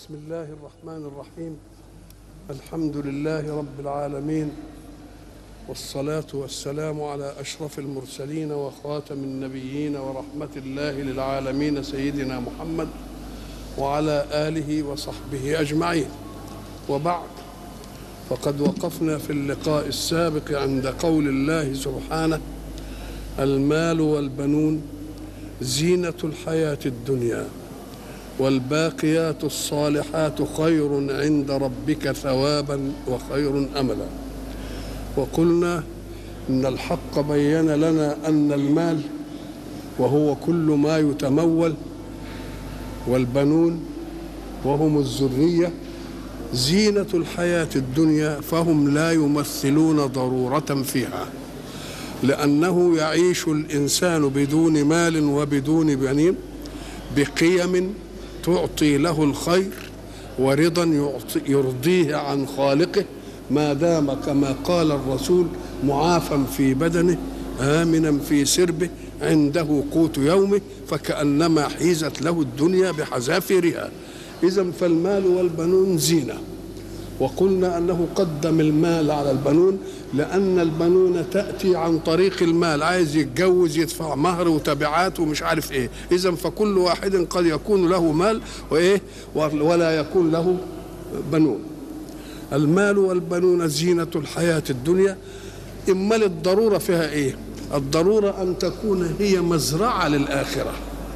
بسم الله الرحمن الرحيم الحمد لله رب العالمين والصلاة والسلام على أشرف المرسلين وخاتم النبيين ورحمة الله للعالمين سيدنا محمد وعلى آله وصحبه أجمعين وبعد فقد وقفنا في اللقاء السابق عند قول الله سبحانه المال والبنون زينة الحياة الدنيا والباقيات الصالحات خير عند ربك ثوابا وخير املا وقلنا ان الحق بين لنا ان المال وهو كل ما يتمول والبنون وهم الذريه زينه الحياه الدنيا فهم لا يمثلون ضروره فيها لانه يعيش الانسان بدون مال وبدون بنين بقيم تعطي له الخير ورضا يرضيه عن خالقه ما دام كما قال الرسول معافا في بدنه آمنا في سربه عنده قوت يومه فكأنما حيزت له الدنيا بحذافيرها إذا فالمال والبنون زينة وقلنا أنه قدم المال على البنون لأن البنون تأتي عن طريق المال عايز يتجوز يدفع مهر وتبعات ومش عارف إيه إذا فكل واحد قد يكون له مال وإيه ولا يكون له بنون المال والبنون زينة الحياة الدنيا إما الضرورة فيها إيه الضرورة أن تكون هي مزرعة للآخرة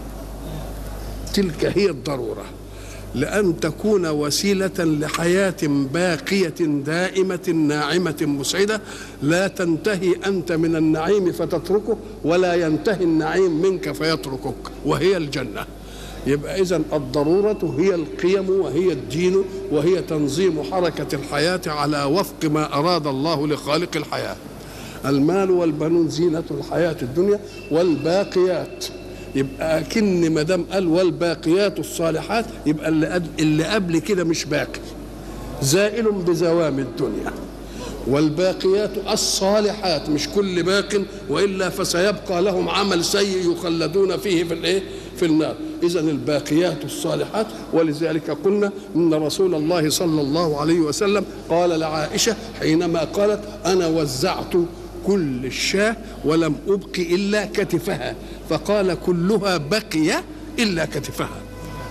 تلك هي الضروره لأن تكون وسيلة لحياة باقية دائمة ناعمة مسعدة لا تنتهي أنت من النعيم فتتركه ولا ينتهي النعيم منك فيتركك وهي الجنة يبقى إذا الضرورة هي القيم وهي الدين وهي تنظيم حركة الحياة على وفق ما أراد الله لخالق الحياة المال والبنون زينة الحياة الدنيا والباقيات يبقى كن ما دام قال والباقيات الصالحات يبقى اللي قبل, اللي قبل كده مش باقي زائل بزوام الدنيا والباقيات الصالحات مش كل باق والا فسيبقى لهم عمل سيء يخلدون فيه في الايه؟ في النار اذا الباقيات الصالحات ولذلك قلنا ان رسول الله صلى الله عليه وسلم قال لعائشه حينما قالت انا وزعت كل الشاة ولم أبق إلا كتفها فقال كلها بقي إلا كتفها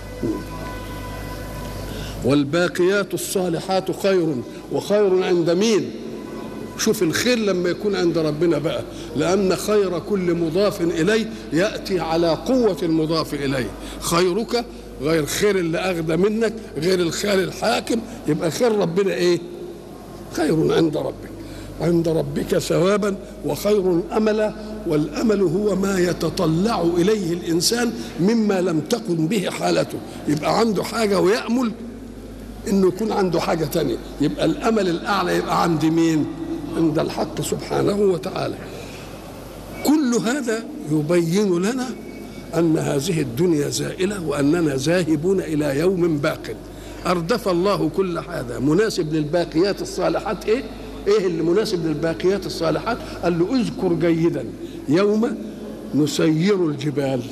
والباقيات الصالحات خير وخير عند مين شوف الخير لما يكون عند ربنا بقى لأن خير كل مضاف إليه يأتي على قوة المضاف إليه خيرك غير خير اللي أغدى منك غير الخير الحاكم يبقى خير ربنا إيه خير عند ربك عند ربك ثوابا وخير املا والامل هو ما يتطلع اليه الانسان مما لم تكن به حالته يبقى عنده حاجه ويامل انه يكون عنده حاجه تانية يبقى الامل الاعلى يبقى عند مين عند الحق سبحانه وتعالى كل هذا يبين لنا ان هذه الدنيا زائله واننا ذاهبون الى يوم باق اردف الله كل هذا مناسب للباقيات الصالحات ايه ايه اللي مناسب للباقيات الصالحات قال له اذكر جيدا يوم نسير الجبال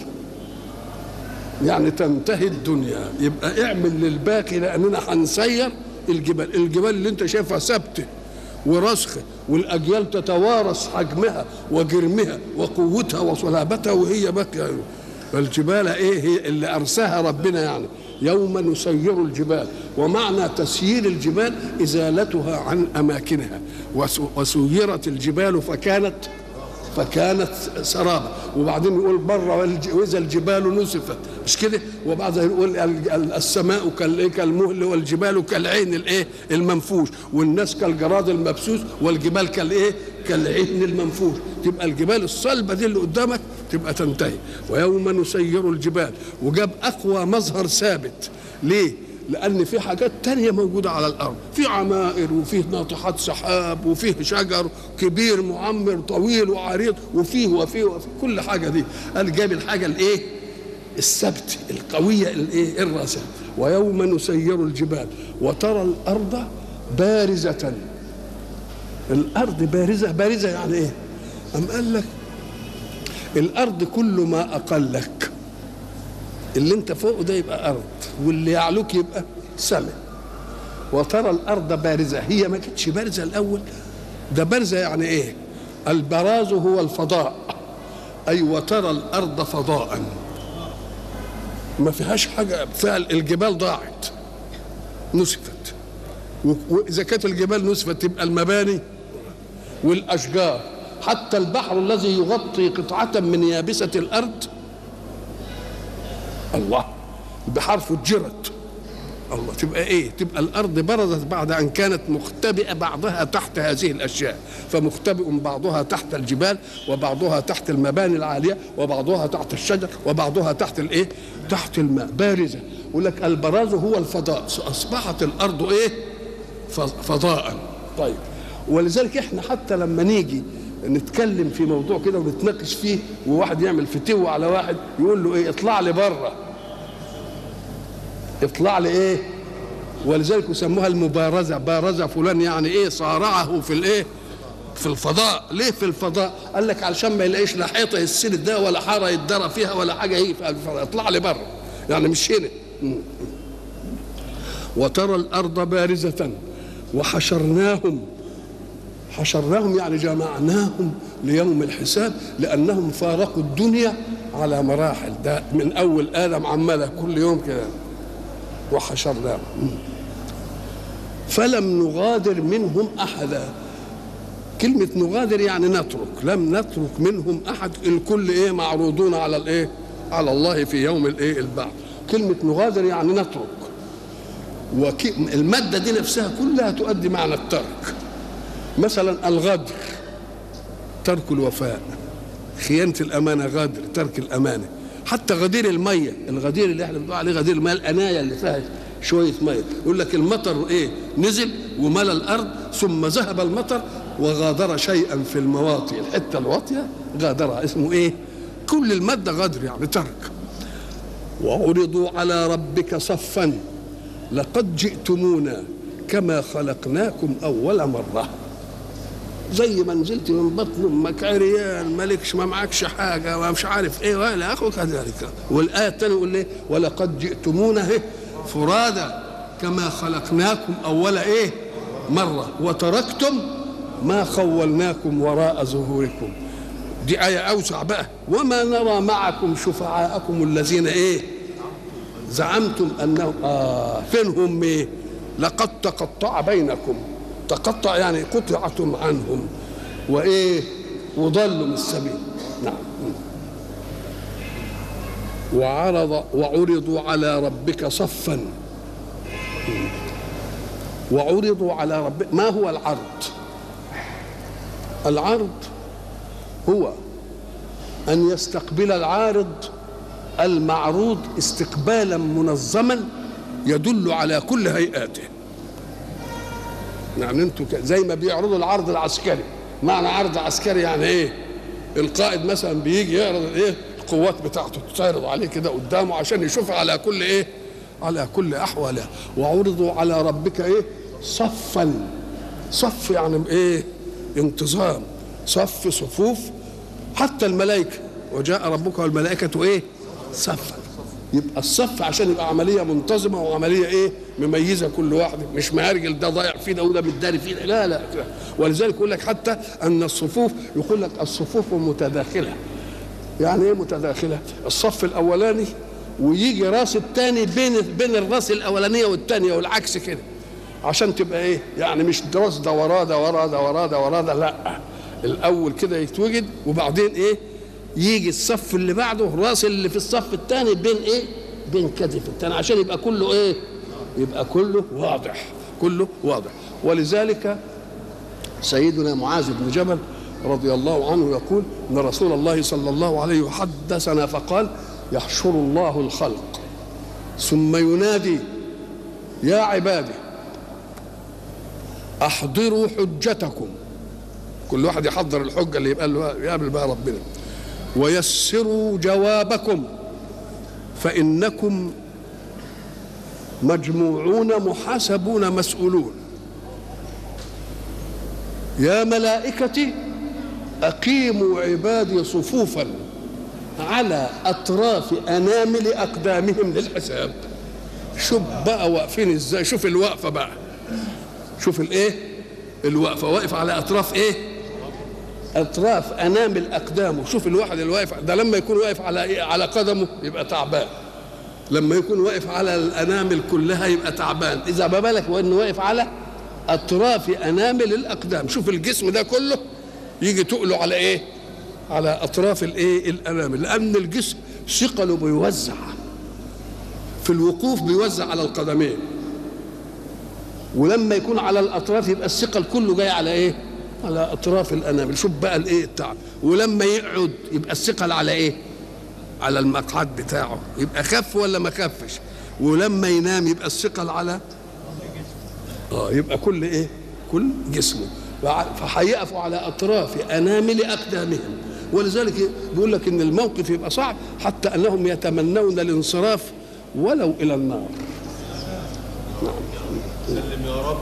يعني تنتهي الدنيا يبقى اعمل للباقي لاننا هنسير الجبال الجبال اللي انت شايفها ثابته ورسخه والاجيال تتوارث حجمها وجرمها وقوتها وصلابتها وهي باقيه فالجبال ايه هي اللي ارساها ربنا يعني يوم نسير الجبال ومعنى تسيير الجبال ازالتها عن اماكنها وسيرت الجبال فكانت فكانت سرابا وبعدين يقول بره واذا الجبال نسفت مش كده وبعدين يقول السماء كالمهل والجبال كالعين الايه المنفوش والناس كالجراد المبسوس والجبال كالايه كالعين المنفوش تبقى الجبال الصلبه دي اللي قدامك تبقى تنتهي ويوم نسير الجبال وجاب اقوى مظهر ثابت ليه لان في حاجات تانية موجودة على الأرض في عمائر وفيه ناطحات سحاب وفيه شجر كبير معمر طويل وعريض وفيه وفيه وفيه كل حاجة دي قال جاب الحاجة الإيه الثبت القوية الإيه الراسخة ويوم نسير الجبال وترى الأرض بارزة الأرض بارزة بارزة يعني إيه أم قال لك الأرض كل ما أقلك اللي انت فوق ده يبقى ارض واللي يعلوك يبقى سماء وترى الارض بارزه هي ما كانتش بارزه الاول ده بارزه يعني ايه البراز هو الفضاء اي وترى الارض فضاء ما فيهاش حاجه فيها الجبال ضاعت نسفت واذا كانت الجبال نسفت تبقى المباني والاشجار حتى البحر الذي يغطي قطعه من يابسه الارض الله بحرف جرت الله تبقى ايه تبقى الارض برزت بعد ان كانت مختبئه بعضها تحت هذه الاشياء فمختبئ بعضها تحت الجبال وبعضها تحت المباني العاليه وبعضها تحت الشجر وبعضها تحت الايه تحت الماء بارزه يقول لك البراز هو الفضاء اصبحت الارض ايه فضاء طيب ولذلك احنا حتى لما نيجي نتكلم في موضوع كده ونتناقش فيه وواحد يعمل فتوى على واحد يقول له ايه اطلع لي بره اطلع لي ايه ولذلك يسموها المبارزه بارز فلان يعني ايه صارعه في الايه في الفضاء ليه في الفضاء قال لك علشان ما يلاقيش لا حيطه السند ده ولا حاره يتدرى فيها ولا حاجه يجي في الفضاء اطلع لي بره يعني مش هنا وترى الارض بارزه وحشرناهم حشرناهم يعني جمعناهم ليوم الحساب لانهم فارقوا الدنيا على مراحل ده من اول ادم عماله كل يوم كده وحشرناهم فلم نغادر منهم احدا كلمة نغادر يعني نترك لم نترك منهم أحد الكل إيه معروضون على الإيه على الله في يوم الإيه البعث كلمة نغادر يعني نترك والمادة دي نفسها كلها تؤدي معنى الترك مثلا الغدر ترك الوفاء خيانة الأمانة غدر ترك الأمانة حتى غدير المية الغدير اللي احنا بنقول عليه غدير المية الأناية اللي فيها شوية مية يقول لك المطر ايه نزل وملى الأرض ثم ذهب المطر وغادر شيئا في المواطي الحتة الواطية غادرها اسمه ايه كل المادة غدر يعني ترك وعرضوا على ربك صفا لقد جئتمونا كما خلقناكم أول مرة زي ما نزلت من بطن امك عريان مالكش ما معكش حاجه ومش عارف ايه ولا اخوك كذلك والايه الثانيه يقول ليه ولقد جئتمونا إيه؟ فرادا كما خلقناكم اول ايه مره وتركتم ما خولناكم وراء ظهوركم دي آية أوسع بقى وما نرى معكم شفعاءكم الذين إيه زعمتم أنهم آه فينهم إيه لقد تقطع بينكم تقطع يعني قطعتم عنهم وايه وضلوا من السبيل نعم وعرض وعرضوا على ربك صفا وعرضوا على ربك ما هو العرض العرض هو ان يستقبل العارض المعروض استقبالا منظما يدل على كل هيئاته يعني انتوا زي ما بيعرضوا العرض العسكري معنى عرض عسكري يعني ايه القائد مثلا بيجي يعرض الايه القوات بتاعته تعرض عليه كده قدامه عشان يشوف على كل ايه على كل احواله وعرضوا على ربك ايه صفا صف يعني ايه انتظام صف صفوف حتى الملائكه وجاء ربك والملائكه ايه صفا يبقى الصف عشان يبقى عمليه منتظمه وعمليه ايه مميزه كل واحد مش مهرجل ده ضايع فينا وده متداري فينا لا لا ولذلك يقول لك حتى ان الصفوف يقول لك الصفوف متداخله يعني ايه متداخله الصف الاولاني ويجي راس الثاني بين بين الراس الاولانيه والثانيه والعكس كده عشان تبقى ايه يعني مش راس ده وراه ده وراه ده وراه ده وراه ده لا الاول كده يتوجد وبعدين ايه يجي الصف اللي بعده الراس اللي في الصف الثاني بين ايه بين كتف الثاني عشان يبقى كله ايه يبقى كله واضح كله واضح ولذلك سيدنا معاذ بن جبل رضي الله عنه يقول ان رسول الله صلى الله عليه وسلم حدثنا فقال يحشر الله الخلق ثم ينادي يا عبادي احضروا حجتكم كل واحد يحضر الحجه اللي يبقى له يقابل بها ربنا ويسروا جوابكم فانكم مجموعون محاسبون مسؤولون يا ملائكتي اقيموا عبادي صفوفا على اطراف انامل اقدامهم للحساب شوف بقى واقفين ازاي شوف الوقفه بقى شوف الايه الوقفه واقف على اطراف ايه اطراف انامل اقدامه شوف الواحد اللي واقف ده لما يكون واقف على إيه؟ على قدمه يبقى تعبان لما يكون واقف على الانامل كلها يبقى تعبان اذا ما بالك وانه واقف على اطراف انامل الاقدام شوف الجسم ده كله يجي تقله على ايه على اطراف الايه الانامل لان الجسم ثقله بيوزع في الوقوف بيوزع على القدمين ولما يكون على الاطراف يبقى الثقل كله جاي على ايه على اطراف الانامل شوف بقى الايه التعب ولما يقعد يبقى الثقل على ايه على المقعد بتاعه يبقى خف ولا ما خفش ولما ينام يبقى الثقل على اه يبقى كل ايه كل جسمه فهيقفوا على اطراف انامل اقدامهم ولذلك بيقول لك ان الموقف يبقى صعب حتى انهم يتمنون الانصراف ولو الى النار سلم يا رب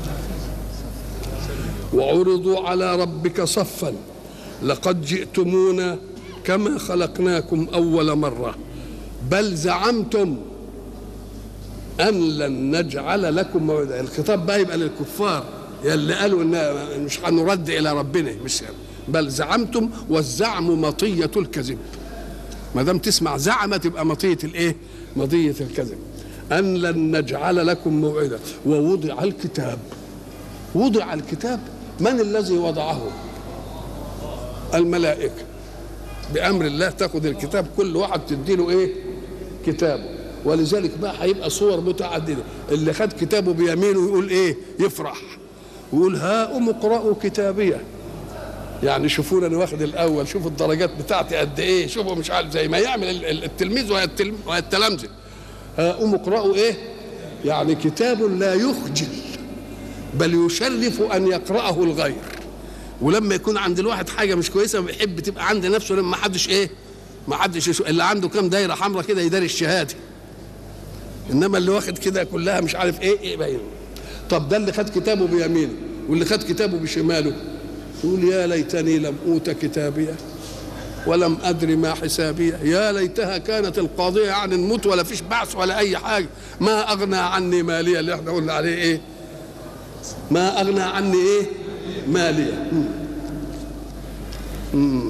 وعرضوا على ربك صفا لقد جئتمونا كما خلقناكم اول مره بل زعمتم ان لن نجعل لكم موعدا الخطاب بقى يبقى للكفار يلي قالوا ان مش هنرد الى ربنا مش بل زعمتم والزعم مطيه الكذب ما دام تسمع زعم تبقى مطيه الايه مطيه الكذب ان لن نجعل لكم موعدا ووضع الكتاب وضع الكتاب من الذي وضعه الملائكه بامر الله تاخذ الكتاب كل واحد تديله ايه كتابه ولذلك بقى هيبقى صور متعدده اللي خد كتابه بيمينه يقول ايه يفرح ويقول ها اقرأوا كتابيه يعني شوفوا انا واخد الاول شوفوا الدرجات بتاعتي قد ايه شوفوا مش عارف زي ما يعمل التلميذ وهي التلامذه ها اقرأوا ايه يعني كتاب لا يخجل بل يشرف ان يقرأه الغير ولما يكون عند الواحد حاجه مش كويسه بيحب تبقى عند نفسه لما حدش ايه ما حدش يشو... اللي عنده كام دايره حمراء كده يداري الشهاده انما اللي واخد كده كلها مش عارف ايه ايه باين طب ده اللي خد كتابه بيمينه واللي خد كتابه بشماله يقول يا ليتني لم اوت كتابيه ولم ادري ما حسابيه يا ليتها كانت القاضيه عن الموت ولا فيش بعث ولا اي حاجه ما اغنى عني ماليه اللي احنا قلنا عليه ايه ما اغنى عني ايه ماليه مم.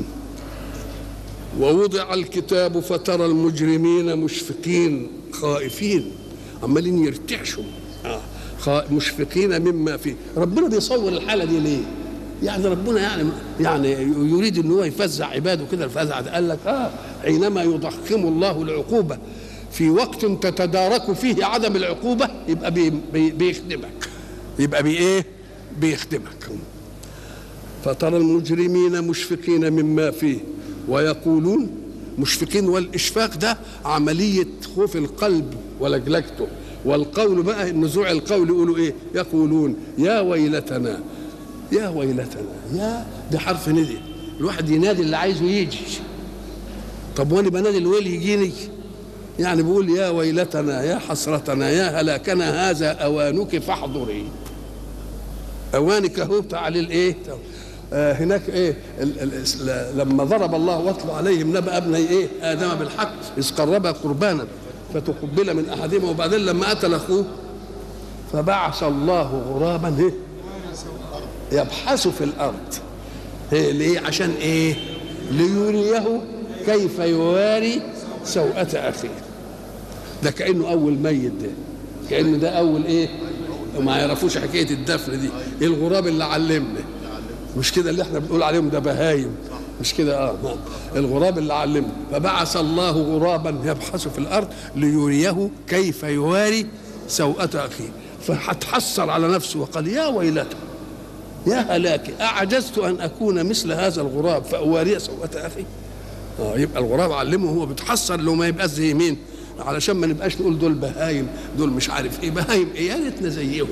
ووضع الكتاب فترى المجرمين مشفقين خائفين عمالين يرتعشوا آه. مشفقين مما فيه ربنا بيصور الحاله دي ليه يعني ربنا يعني يعني يريد ان هو يفزع عباده كده الفزع ده قال لك اه حينما يضخم الله العقوبه في وقت تتدارك فيه عدم العقوبه يبقى بي بي بيخدمك يبقى بايه بيخدمك فترى المجرمين مشفقين مما فيه ويقولون مشفقين والاشفاق ده عمليه خوف القلب ولجلجته والقول بقى نزوع القول يقولوا ايه يقولون يا ويلتنا يا ويلتنا يا ده حرف ندي الواحد ينادي اللي عايزه يجي طب وانا بنادي الويل يجيني يعني بيقول يا ويلتنا يا حسرتنا يا هلاكنا هذا اوانك فاحضري اوانك اهو تعالي الايه آه هناك ايه ال ال لما ضرب الله واتلو عليهم نبأ ابني ايه ادم بالحق اذ قربا قربانا فتقبل من احدهما وبعدين لما قتل اخوه فبعث الله غرابا ايه يبحث في الارض إيه ليه عشان ايه ليريه كيف يواري سوءة اخيه ده كانه اول ميت ده كانه ده اول ايه وما يعرفوش حكايه الدفن دي إيه الغراب اللي علمنا مش كده اللي احنا بنقول عليهم ده بهايم مش كده اه نعم الغراب اللي علمنا فبعث الله غرابا يبحث في الارض ليريه كيف يواري سوءة اخيه فهتحسر على نفسه وقال يا ويلته يا هلاكي أعجزت أن أكون مثل هذا الغراب فأواري سوءة أخي آه يبقى الغراب علمه هو بيتحسر لو ما يبقاش زي مين علشان ما نبقاش نقول دول بهايم دول مش عارف ايه بهايم ايه يا ريتنا زيهم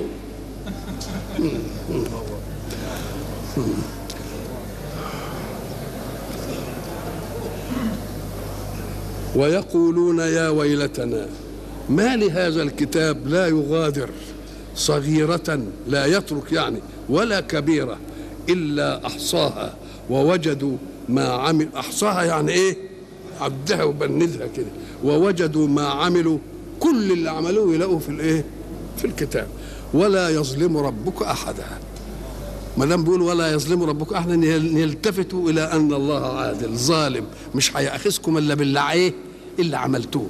ويقولون يا ويلتنا ما لهذا الكتاب لا يغادر صغيرة لا يترك يعني ولا كبيرة إلا أحصاها ووجدوا ما عمل أحصاها يعني إيه عدها وبندها كده ووجدوا ما عملوا كل اللي عملوه يلاقوه في الايه في الكتاب ولا يظلم ربك احدا ما دام بيقول ولا يظلم ربك احدا يلتفتوا الى ان الله عادل ظالم مش هياخذكم الا باللي ايه اللي عملتوه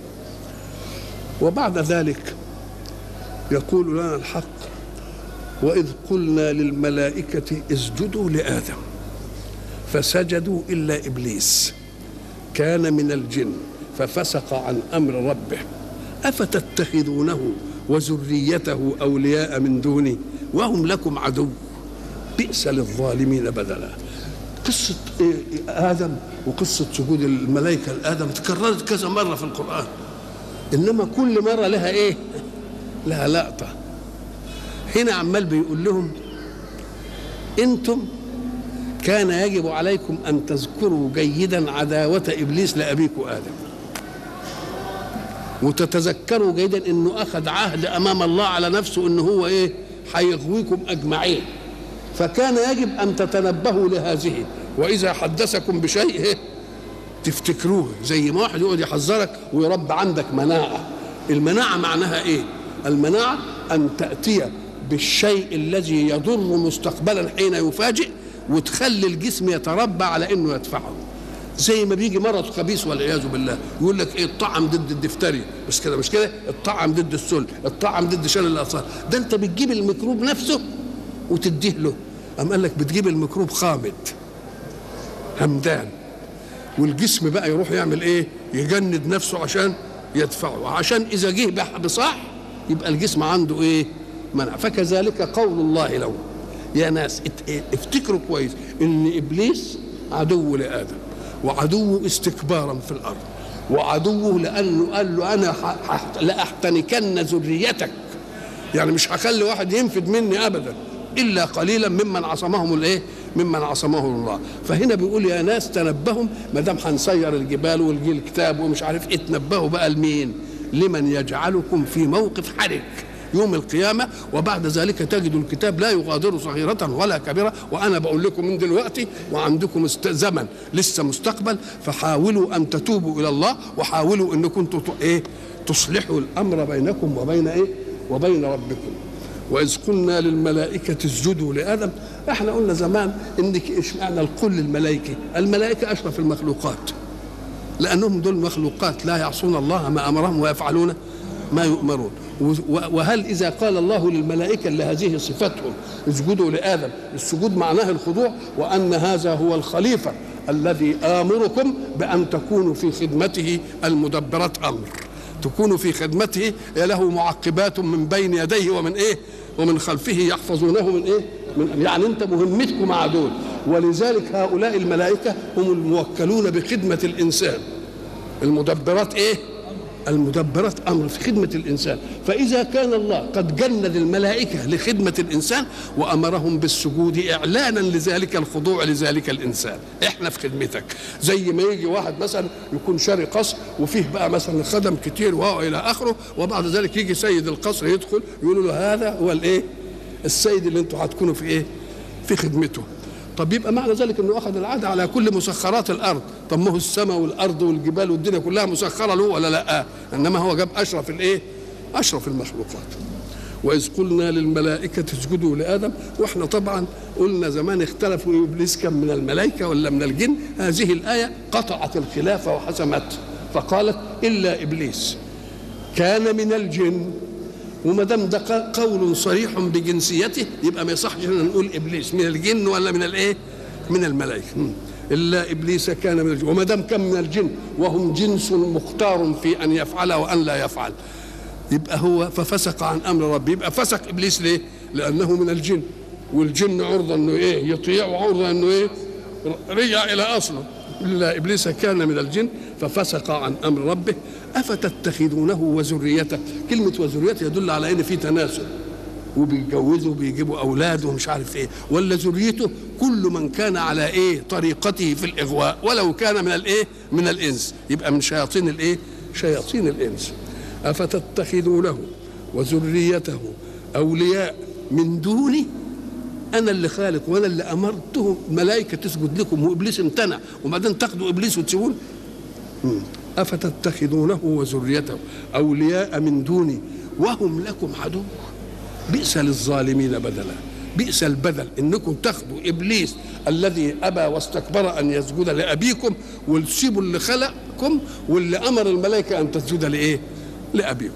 وبعد ذلك يقول لنا الحق واذ قلنا للملائكه اسجدوا لادم فسجدوا الا ابليس كان من الجن ففسق عن امر ربه افتتخذونه وذريته اولياء من دوني وهم لكم عدو بئس للظالمين بدلا قصة آدم وقصة سجود الملائكة لآدم تكررت كذا مرة في القرآن إنما كل مرة لها إيه؟ لها لقطة هنا عمال بيقول لهم أنتم كان يجب عليكم أن تذكروا جيدا عداوة إبليس لأبيكم آدم وتتذكروا جيدا أنه أخذ عهد أمام الله على نفسه أنه هو إيه هيغويكم أجمعين فكان يجب أن تتنبهوا لهذه وإذا حدثكم بشيء إيه تفتكروه زي ما واحد يقعد يحذرك ويربى عندك مناعة المناعة معناها إيه المناعة أن تأتي بالشيء الذي يضر مستقبلا حين يفاجئ وتخلي الجسم يتربى على انه يدفعه زي ما بيجي مرض خبيث والعياذ بالله يقول لك ايه الطعم ضد الدفتري بس كده مش كده الطعم ضد السل الطعم ضد شلل الاطفال ده انت بتجيب الميكروب نفسه وتديه له أم قال لك بتجيب الميكروب خامد همدان والجسم بقى يروح يعمل ايه يجند نفسه عشان يدفعه عشان اذا جه بصح يبقى الجسم عنده ايه منع فكذلك قول الله له يا ناس افتكروا كويس ان ابليس عدو لادم وعدوه استكبارا في الارض وعدوه لانه قال له انا لاحتنكن ذريتك يعني مش هخلي واحد ينفد مني ابدا الا قليلا ممن عصمهم الايه ممن عصمه الله فهنا بيقول يا ناس تنبهوا ما دام هنسير الجبال والجي الكتاب ومش عارف ايه تنبهوا بقى لمين لمن يجعلكم في موقف حرج يوم القيامة وبعد ذلك تجد الكتاب لا يغادر صغيرة ولا كبيرة وأنا بقول لكم من دلوقتي وعندكم زمن لسه مستقبل فحاولوا أن تتوبوا إلى الله وحاولوا أنكم إيه تصلحوا الأمر بينكم وبين إيه وبين ربكم وإذ قلنا للملائكة اسجدوا لآدم احنا قلنا زمان ان اشمعنى القل للملائكة الملائكة أشرف المخلوقات لأنهم دول مخلوقات لا يعصون الله ما أمرهم ويفعلون ما يؤمرون وهل إذا قال الله للملائكة لهذه صفتهم اسجدوا لآدم السجود معناه الخضوع وأن هذا هو الخليفة الذي آمركم بأن تكونوا في خدمته المدبرات أمر تكونوا في خدمته له معقبات من بين يديه ومن إيه ومن خلفه يحفظونه من إيه من يعني أنت مهمتكم مع دول ولذلك هؤلاء الملائكة هم الموكلون بخدمة الإنسان المدبرات إيه المدبرات امر في خدمه الانسان فاذا كان الله قد جند الملائكه لخدمه الانسان وامرهم بالسجود اعلانا لذلك الخضوع لذلك الانسان احنا في خدمتك زي ما يجي واحد مثلا يكون شاري قصر وفيه بقى مثلا خدم كتير والى اخره وبعد ذلك يجي سيد القصر يدخل يقولوا له هذا هو الايه السيد اللي انتم هتكونوا في ايه في خدمته طب يبقى معنى ذلك انه اخذ العهد على كل مسخرات الارض طب ما هو السماء والارض والجبال والدنيا كلها مسخره له ولا لا انما هو جاب اشرف الايه اشرف المخلوقات واذ قلنا للملائكه اسجدوا لادم واحنا طبعا قلنا زمان اختلفوا ابليس كان من الملائكه ولا من الجن هذه الايه قطعت الخلافه وحسمت فقالت الا ابليس كان من الجن وما دام ده قول صريح بجنسيته يبقى ما يصحش ان نقول ابليس من الجن ولا من الايه؟ من الملائكه الا ابليس كان من الجن وما دام كان من الجن وهم جنس مختار في ان يفعل وان لا يفعل يبقى هو ففسق عن امر ربه يبقى فسق ابليس ليه؟ لانه من الجن والجن عرضه انه ايه؟ يطيع وعرضه انه ايه؟ رجع الى اصله الا ابليس كان من الجن ففسق عن امر ربه افتتخذونه وذريته كلمه وذريته يدل على ان في تناسل وبيتجوزوا وبيجيبوا اولاد ومش عارف ايه ولا ذريته كل من كان على ايه طريقته في الاغواء ولو كان من الايه من الانس يبقى من شياطين الايه شياطين الانس افتتخذونه وذريته اولياء من دوني انا اللي خالق وانا اللي امرتهم الملائكه تسجد لكم وابليس امتنع وبعدين تاخدوا ابليس وتسيبون افتتخذونه وذريته اولياء من دوني وهم لكم عدو بئس للظالمين بدلا بئس البدل انكم تاخذوا ابليس الذي ابى واستكبر ان يسجد لابيكم وتسيبوا اللي خلقكم واللي امر الملائكه ان تسجد لايه؟ لابيكم.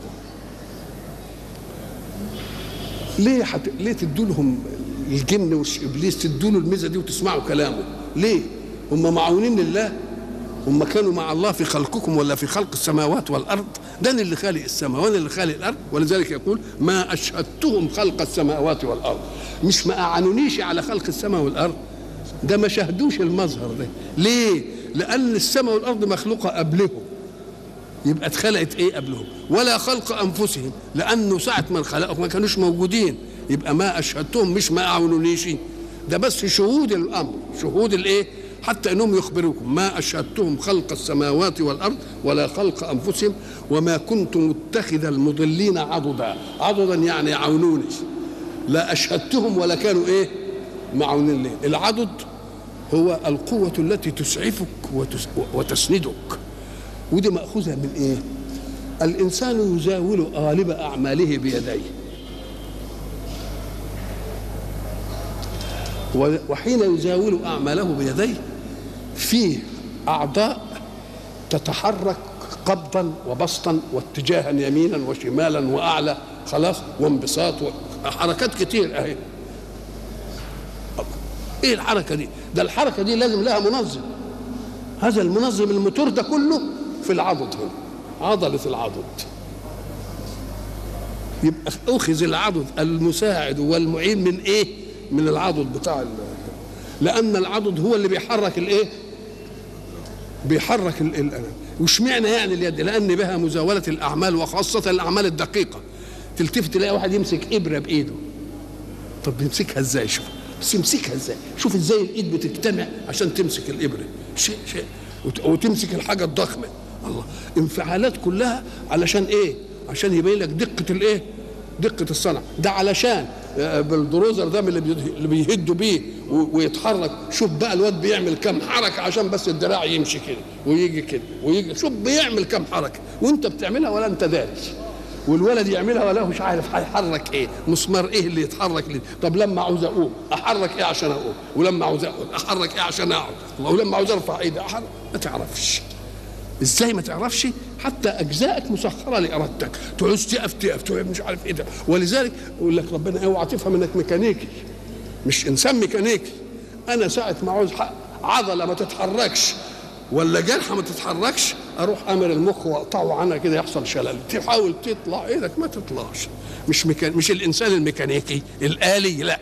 ليه حت... ليه تدوا لهم الجن وابليس تدوا له الميزه دي وتسمعوا كلامه؟ ليه؟ هم معاونين لله؟ هم كانوا مع الله في خلقكم ولا في خلق السماوات والارض؟ ده أنا اللي خالق السماء وانا اللي خالق الارض ولذلك يقول ما اشهدتهم خلق السماوات والارض مش ما اعانونيش على خلق السماء والارض ده ما شاهدوش المظهر ده ليه؟ لان السماء والارض مخلوقه قبلهم يبقى اتخلقت ايه قبلهم ولا خلق انفسهم لانه ساعه ما خلقهم ما كانوش موجودين يبقى ما اشهدتهم مش ما اعونونيش ده بس شهود الامر شهود الايه حتى انهم يخبروكم ما اشهدتهم خلق السماوات والارض ولا خلق انفسهم وما كنت متخذ المضلين عضدا عضدا يعني يعونوني لا اشهدتهم ولا كانوا ايه معونين ليه العضد هو القوة التي تسعفك وتس وتسندك ودي مأخوذة من ايه الإنسان يزاول غالب أعماله بيديه وحين يزاول أعماله بيديه فيه أعضاء تتحرك قبضا وبسطا واتجاها يمينا وشمالا وأعلى خلاص وانبساط حركات كتير أهي ايه الحركه دي ده الحركه دي لازم لها منظم هذا المنظم الموتور ده كله في العضد هنا عضله العضد يبقى اخذ العضد المساعد والمعين من ايه من العضد بتاع لان العضد هو اللي بيحرك الايه بيحرك الالم واشمعنى يعني اليد لان بها مزاوله الاعمال وخاصه الاعمال الدقيقه تلتفت تلاقي واحد يمسك ابره بايده طب يمسكها ازاي شوف بس يمسكها ازاي شوف ازاي الايد بتجتمع عشان تمسك الابره شيء شيء وتمسك الحاجه الضخمه الله انفعالات كلها علشان ايه عشان يبين لك دقه الايه دقه الصنع ده علشان بالدروزر ده اللي اللي بيهدوا بيه ويتحرك شوف بقى الواد بيعمل كم حركه عشان بس الدراع يمشي كده ويجي كده ويجي شوف بيعمل كم حركه وانت بتعملها ولا انت داري والولد يعملها ولا مش عارف هيحرك ايه مسمار ايه اللي يتحرك ليه طب لما عاوز اقوم احرك ايه عشان اقوم ولما عاوز اقعد احرك ايه عشان اقعد ولما عاوز ارفع ايدي احرك ما تعرفش ازاي ما تعرفش حتى اجزائك مسخره لارادتك تعوز تقف تقف تعوز مش عارف ايه ده ولذلك يقول لك ربنا اوعى تفهم انك ميكانيكي مش انسان ميكانيكي انا ساعه ما عاوز عضله ما تتحركش ولا جرحه ما تتحركش اروح امر المخ واقطعه عنها كده يحصل شلل تحاول تطلع ايدك ما تطلعش مش ميكان... مش الانسان الميكانيكي الالي لا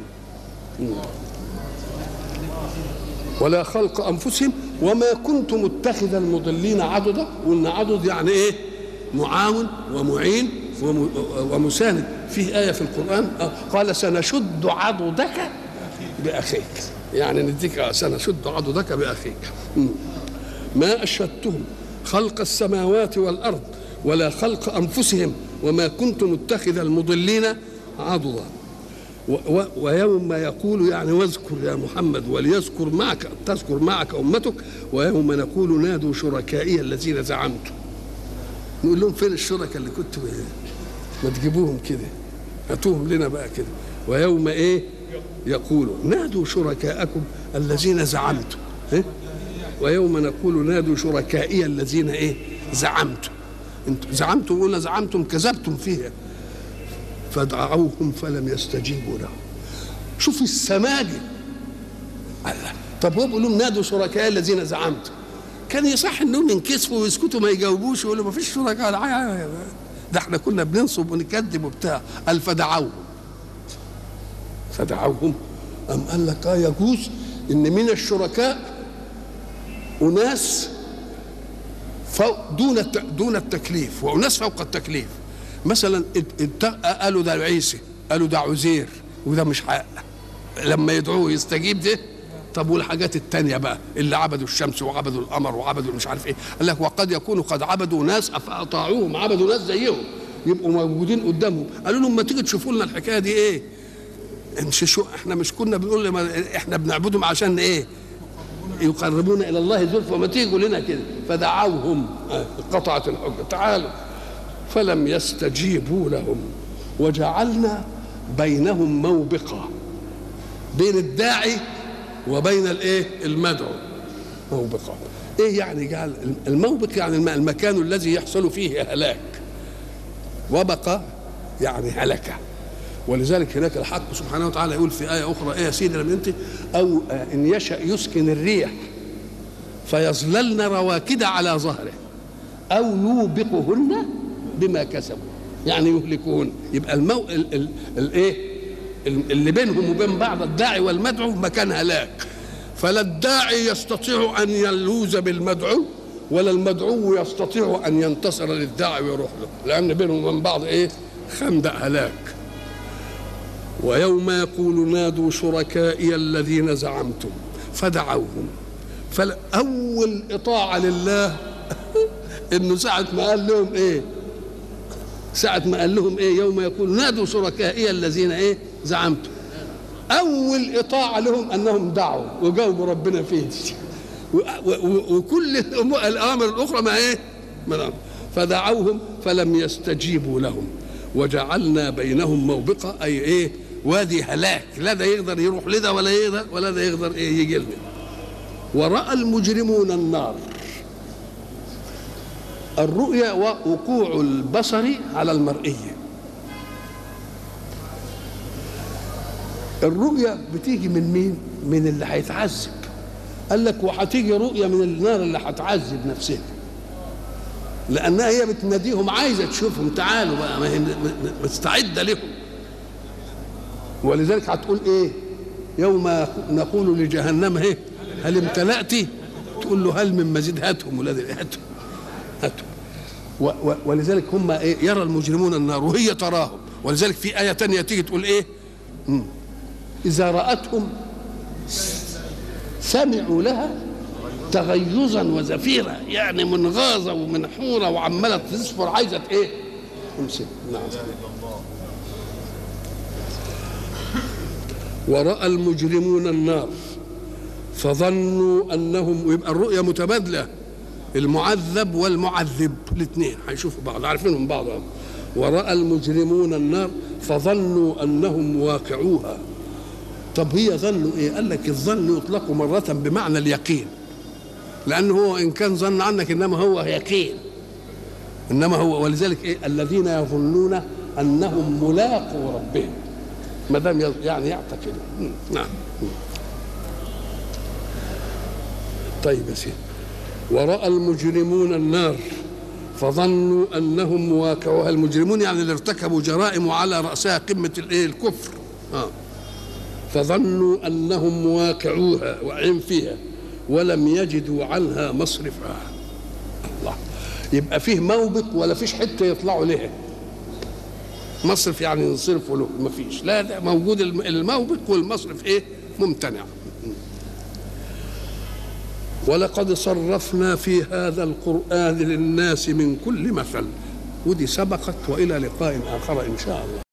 ولا خلق انفسهم وما كنت متخذ المضلين عضدا وان عضد يعني ايه معاون ومعين وم... ومساند فيه ايه في القران قال سنشد عضدك باخيك يعني نديك سنشد عضدك باخيك ما اشهدتهم خلق السماوات والارض ولا خلق انفسهم وما كنت متخذ المضلين عضدا ويوم يقول يعني واذكر يا محمد وليذكر معك تذكر معك امتك ويوم نقول نادوا شركائي الذين زعمتم نقول لهم فين الشركاء اللي كنتوا ما تجيبوهم كده هاتوهم لنا بقى كده ويوم ايه يقولوا نادوا شركاءكم الذين زعمتم إيه؟ ويوم نقول نادوا شركائي الذين ايه زعمتم انتم زعمتم قلنا زعمتم كذبتم فيها فدعوهم فلم يستجيبوا لهم شوف السماجه الله طب هو بيقول لهم نادوا شركائي الذين زعمتم كان يصح انهم ينكسفوا ويسكتوا ما يجاوبوش ويقولوا ما فيش شركاء ده احنا كنا بننصب ونكذب وبتاع قال فدعوهم فدعوهم أم قال لك اه يجوز ان من الشركاء اناس فوق دون دون التكليف واناس فوق التكليف مثلا قالوا ده عيسى قالوا ده عزير وده مش حق لما يدعوه يستجيب ده طب والحاجات التانية بقى اللي عبدوا الشمس وعبدوا القمر وعبدوا مش عارف ايه قال لك وقد يكونوا قد عبدوا ناس فاطاعوهم عبدوا ناس زيهم يبقوا موجودين قدامهم قالوا لهم ما تيجي تشوفوا لنا الحكايه دي ايه مش شو احنا مش كنا بنقول لما احنا بنعبدهم عشان ايه يقربون الى الله زلفى ما تيجوا لنا كده فدعوهم آه، قطعت الحجه تعالوا فلم يستجيبوا لهم وجعلنا بينهم موبقه بين الداعي وبين الايه المدعو موبقه ايه يعني جعل الموبق يعني الم- المكان الذي يحصل فيه هلاك وبق يعني هلكه ولذلك هناك الحق سبحانه وتعالى يقول في آية أخرى إيه يا سيدي لما أنت أو آه، إن يشأ يسكن الريح فيظللن رواكد على ظهره أو يوبقهن بما كسبوا يعني يهلكهن يبقى المو ال ال الايه ال- اللي بينهم وبين بعض الداعي والمدعو مكان هلاك فلا الداعي يستطيع ان يلوذ بالمدعو ولا المدعو يستطيع ان ينتصر للداعي ويروح له لان بينهم وبين بعض ايه خندق هلاك ويوم يقول نادوا شركائي الذين زعمتم فدعوهم فأول إطاعة لله إنه ساعة ما قال لهم إيه ساعة ما قال لهم إيه يوم يقول نادوا شركائي الذين إيه زعمتم أول إطاعة لهم أنهم دعوا وجاوبوا ربنا فيه و- و- وكل الأمور- الأوامر الأخرى ما إيه ما نعم. فدعوهم فلم يستجيبوا لهم وجعلنا بينهم موبقة أي إيه وادي هلاك لا ده يقدر يروح لده ولا يقدر ولا ده يقدر إيه يجي لده ورأى المجرمون النار الرؤيا وقوع البصر على المرئية الرؤيا بتيجي من مين من اللي هيتعذب قال لك وهتيجي رؤيا من النار اللي هتعذب نفسها لانها هي بتناديهم عايزه تشوفهم تعالوا بقى ما هي م- م- مستعده لهم ولذلك هتقول ايه يوم نقول لجهنم ايه هل امتلأت تقول له هل من مزيد هاتهم ولاد ال- هاتهم هاتهم و و ولذلك هم ايه يرى المجرمون النار وهي تراهم ولذلك في آية تانية تيجي تقول ايه مم. إذا رأتهم سمعوا لها تغيظا وزفيرا يعني منغاظة ومنحورة وعمالة تصفر عايزة ايه امسك نعم ورأى المجرمون النار فظنوا انهم ويبقى الرؤيا متبادله المعذب والمعذب الاثنين هيشوفوا بعض عارفينهم بعض وراى المجرمون النار فظنوا انهم واقعوها طب هي ظنوا ايه قال لك الظن يطلق مره بمعنى اليقين لانه هو ان كان ظن عنك انما هو يقين انما هو ولذلك ايه الذين يظنون انهم ملاقوا ربهم ما دام يعني يعتقد نعم طيب يا سيدي وراى المجرمون النار فظنوا انهم مواقعوها المجرمون يعني اللي ارتكبوا جرائم وعلى راسها قمه الايه الكفر آه. فظنوا انهم مواقعوها واقعين فيها ولم يجدوا عنها مصرفا الله يبقى فيه موبق ولا فيش حته يطلعوا لها مصرف يعني ينصرفوا له ما فيش لا ده موجود الم- الموبق والمصرف ايه ممتنع ولقد صرفنا في هذا القرآن للناس من كل مثل ودي سبقت وإلى لقاء آخر إن شاء الله